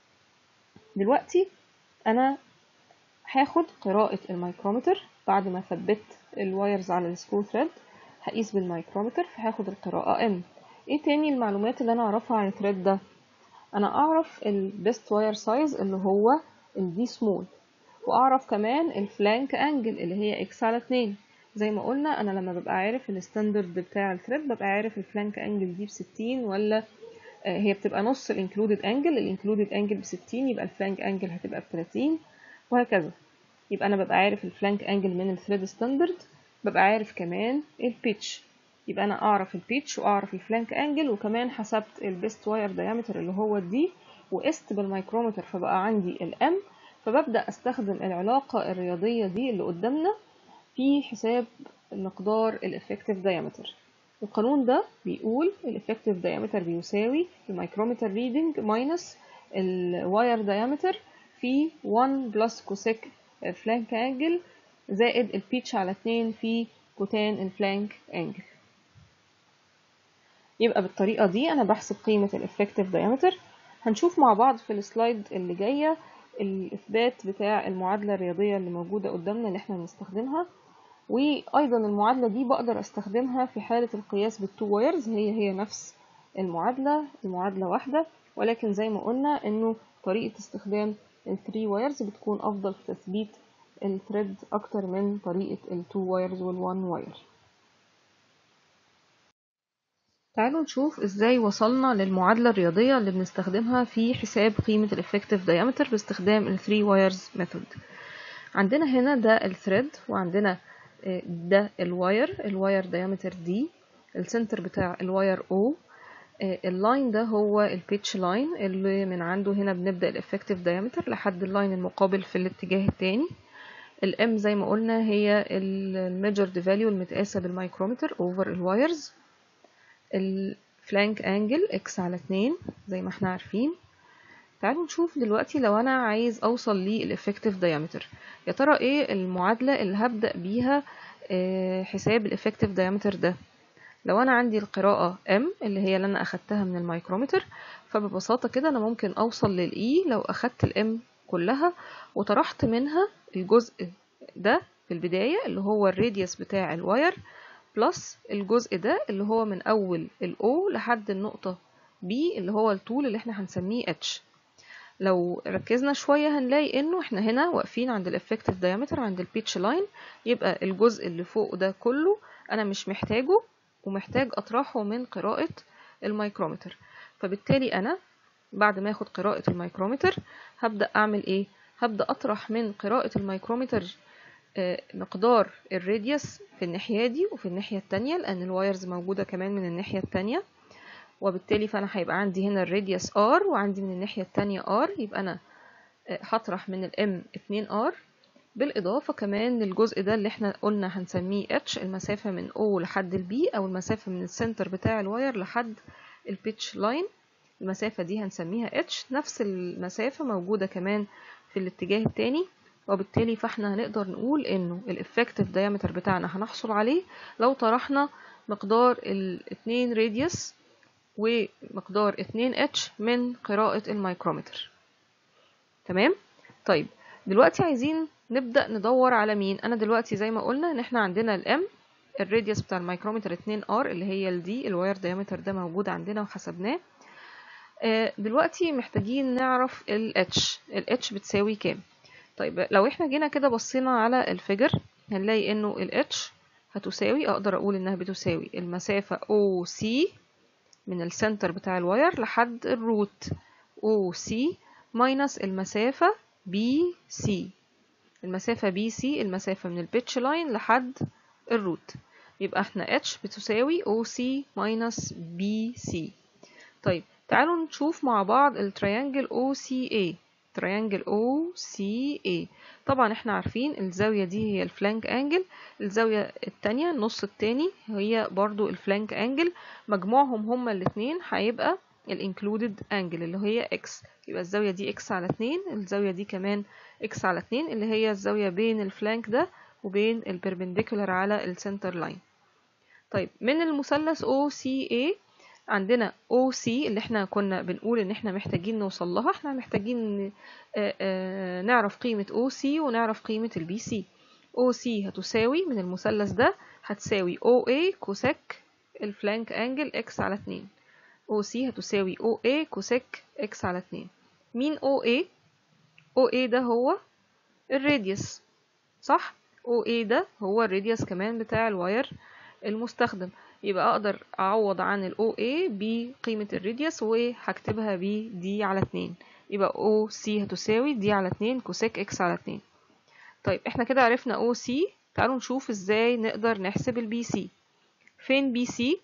دلوقتي انا هاخد قراءة الميكرومتر بعد ما ثبت الوايرز على السكرو ثريد هقيس بالميكرومتر فهاخد القراءة ام ايه تاني المعلومات اللي انا اعرفها عن الثريد ده انا اعرف البيست واير سايز اللي هو الدي سمول واعرف كمان الفلانك انجل اللي هي اكس على 2 زي ما قلنا انا لما ببقى عارف الستاندرد بتاع الثريد ببقى عارف الفلانك انجل دي ب 60 ولا هي بتبقى نص الانكلودد انجل الانكلودد انجل ب 60 يبقى الفلانك انجل هتبقى ب 30 وهكذا يبقى انا ببقى عارف الفلانك انجل من الثريد ستاندرد ببقى عارف كمان البيتش يبقى انا اعرف البيتش واعرف الفلانك انجل وكمان حسبت البيست واير دايمتر اللي هو الدي وقست بالمايكرومتر فبقى عندي الام فببدأ استخدم العلاقة الرياضية دي اللي قدامنا في حساب مقدار الافكتيف دايمتر القانون ده بيقول الافكتيف دايمتر بيساوي المايكرومتر ريدنج ماينس الواير دايمتر في 1 بلس كوسيك فلانك انجل زائد البيتش على 2 في كوتان الفلانك انجل يبقى بالطريقة دي أنا بحسب قيمة الافكتيف دايمتر هنشوف مع بعض في السلايد اللي جاية الإثبات بتاع المعادلة الرياضية اللي موجودة قدامنا اللي احنا بنستخدمها وأيضا المعادلة دي بقدر أستخدمها في حالة القياس بالتو وايرز هي هي نفس المعادلة المعادلة واحدة ولكن زي ما قلنا إنه طريقة استخدام الثري وايرز بتكون أفضل في تثبيت الثريد أكتر من طريقة التو وايرز والوان واير تعالوا نشوف ازاي وصلنا للمعادلة الرياضية اللي بنستخدمها في حساب قيمة الافكتيف diameter باستخدام ال 3 wires method عندنا هنا ده الثريد وعندنا ده الواير الواير diameter دي السنتر بتاع الواير O اللاين ده هو البيتش لاين اللي من عنده هنا بنبدأ الافكتيف diameter لحد اللاين المقابل في الاتجاه التاني الام زي ما قلنا هي الميجرد فاليو المتقاسة بالمايكرومتر اوفر الوايرز الفلانك انجل اكس على 2 زي ما احنا عارفين تعالوا نشوف دلوقتي لو انا عايز اوصل للافكتيف دايمتر يا ترى ايه المعادله اللي هبدا بيها اه حساب الافكتيف دايمتر ده لو انا عندي القراءه ام اللي هي اللي انا اخدتها من المايكرومتر فببساطه كده انا ممكن اوصل للاي لو اخدت الام كلها وطرحت منها الجزء ده في البدايه اللي هو الراديوس بتاع الواير بلس الجزء ده اللي هو من أول ال O لحد النقطة B اللي هو الطول اللي احنا هنسميه H لو ركزنا شوية هنلاقي انه احنا هنا واقفين عند الافكتيف diameter عند البيتش لاين يبقى الجزء اللي فوق ده كله انا مش محتاجه ومحتاج اطرحه من قراءة المايكرومتر فبالتالي انا بعد ما اخد قراءة المايكرومتر هبدأ اعمل ايه هبدأ اطرح من قراءة المايكرومتر مقدار الراديوس في الناحية دي وفي الناحية التانية لأن الوايرز موجودة كمان من الناحية التانية وبالتالي فأنا هيبقى عندي هنا الراديوس R وعندي من الناحية التانية R يبقى أنا هطرح من الام 2 R بالإضافة كمان للجزء ده اللي احنا قلنا هنسميه H المسافة من O لحد ال B أو المسافة من السنتر بتاع الواير لحد البيتش لاين المسافة دي هنسميها H نفس المسافة موجودة كمان في الاتجاه التاني وبالتالي فاحنا هنقدر نقول انه الافكتيف diameter بتاعنا هنحصل عليه لو طرحنا مقدار الاتنين راديوس ومقدار 2 اتش من قراءة المايكرومتر تمام طيب دلوقتي عايزين نبدأ ندور على مين انا دلوقتي زي ما قلنا ان احنا عندنا الام الراديوس بتاع المايكرومتر 2 ار اللي هي الدي الواير diameter ده موجود عندنا وحسبناه دلوقتي محتاجين نعرف ال h ال h بتساوي كام طيب لو احنا جينا كده بصينا على الفيجر هنلاقي انه ال h هتساوي اقدر اقول انها بتساوي المسافة OC من السنتر بتاع الواير لحد الروت OC ماينس المسافة BC المسافة BC المسافة من البيتش لاين لحد الروت يبقى احنا h بتساوي OC ماينس BC طيب تعالوا نشوف مع بعض التريانجل OCA تريانجل OCA طبعا احنا عارفين الزاوية دي هي الفلانك انجل الزاوية التانية النص التاني هي برضو الفلانك انجل مجموعهم هما الاتنين هيبقى الانكلودد انجل اللي هي x يبقى الزاوية دي x على اتنين الزاوية دي كمان x على اتنين اللي هي الزاوية بين الفلانك ده وبين البربنديكولار على السنتر لاين طيب من المثلث OCA عندنا OC اللي احنا كنا بنقول ان احنا محتاجين نوصل لها احنا محتاجين نعرف قيمة OC ونعرف قيمة البي سي OC هتساوي من المثلث ده هتساوي OA كوسك الفلانك انجل x على 2 OC هتساوي OA كوسيك X على 2 مين OA؟ OA ده هو الراديوس صح؟ OA ده هو الراديوس كمان بتاع الواير المستخدم يبقى اقدر اعوض عن ال OA بقيمة الراديوس وهكتبها ب دي على 2 يبقى OC هتساوي دي على 2 كوسيك X على 2 طيب احنا كده عرفنا OC تعالوا نشوف ازاي نقدر نحسب البي سي فين بي سي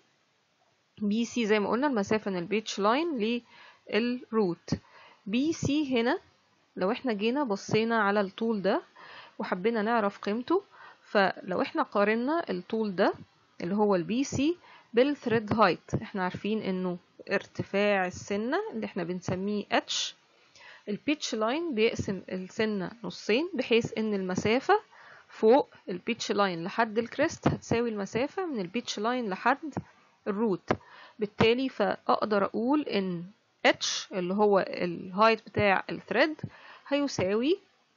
بي سي زي ما قلنا المسافة من البيتش لاين للروت بي سي هنا لو احنا جينا بصينا على الطول ده وحبينا نعرف قيمته فلو احنا قارنا الطول ده اللي هو البي سي بالثريد هايت احنا عارفين انه ارتفاع السنة اللي احنا بنسميه اتش البيتش لاين بيقسم السنة نصين بحيث ان المسافة فوق البيتش لاين لحد الكريست هتساوي المسافة من البيتش لاين لحد الروت بالتالي فأقدر أقول إن h اللي هو الهايت بتاع الثريد هيساوي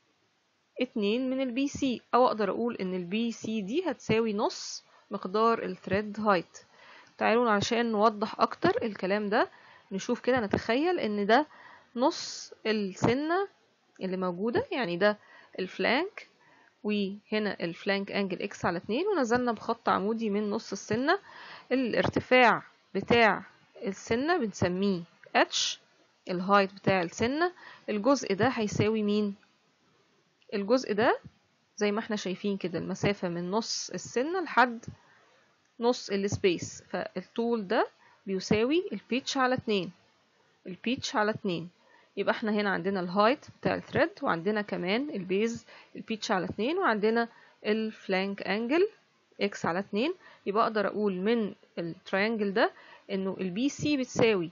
اتنين من البي سي أو أقدر أقول إن البي سي دي هتساوي نص مقدار الثريد هايت تعالوا عشان نوضح أكتر الكلام ده نشوف كده نتخيل إن ده نص السنة اللي موجودة يعني ده الفلانك وهنا الفلانك انجل اكس على 2 ونزلنا بخط عمودي من نص السنة الارتفاع بتاع السنة بنسميه h الهايت بتاع السنة الجزء ده هيساوي مين الجزء ده زي ما احنا شايفين كده المسافة من نص السنة لحد نص السبيس فالطول ده بيساوي البيتش على 2 البيتش على 2 يبقى احنا هنا عندنا الهايت بتاع الثريد وعندنا كمان البيز البيتش على 2 وعندنا الفلانك انجل اكس على 2 يبقى اقدر اقول من التريانجل ده انه البي سي بتساوي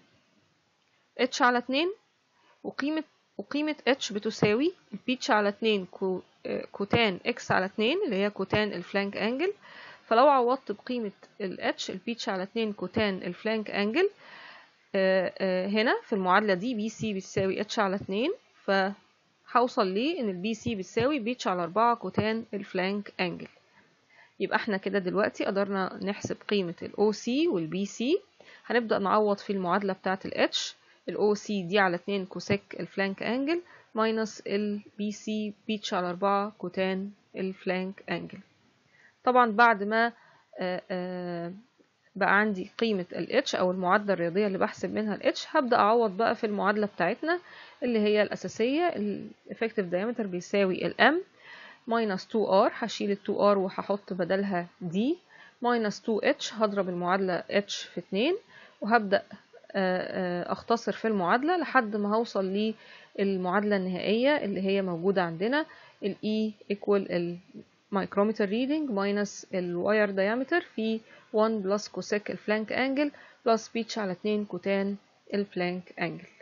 اتش على 2 وقيمة وقيمة اتش بتساوي البيتش على 2 كو كوتان اكس على 2 اللي هي كوتان الفلانك انجل فلو عوضت بقيمة الاتش البيتش على 2 كوتان الفلانك انجل هنا في المعادلة دي بي سي بتساوي اتش على 2 فهوصل ليه ان البي سي بتساوي بيتش على 4 كوتان الفلانك انجل يبقى احنا كده دلوقتي قدرنا نحسب قيمة ال OC وال BC هنبدأ نعوض في المعادلة بتاعة ال H ال OC دي على 2 كوسيك الفلانك انجل ماينس ال BC بيتش على 4 كوتان الفلانك انجل طبعا بعد ما آآ آآ بقى عندي قيمة ال H أو المعادلة الرياضية اللي بحسب منها ال H هبدأ أعوض بقى في المعادلة بتاعتنا اللي هي الأساسية ال effective diameter بيساوي ال M minus 2R هشيل ال 2R وهحط بدلها D minus 2H هضرب المعادلة H في 2 وهبدأ أختصر في المعادلة لحد ما هوصل للمعادلة النهائية اللي هي موجودة عندنا ال E equal ال micrometer reading minus ال wire diameter في 1 plus cosec الفلانك angle plus pitch على 2 كوتان الفلانك angle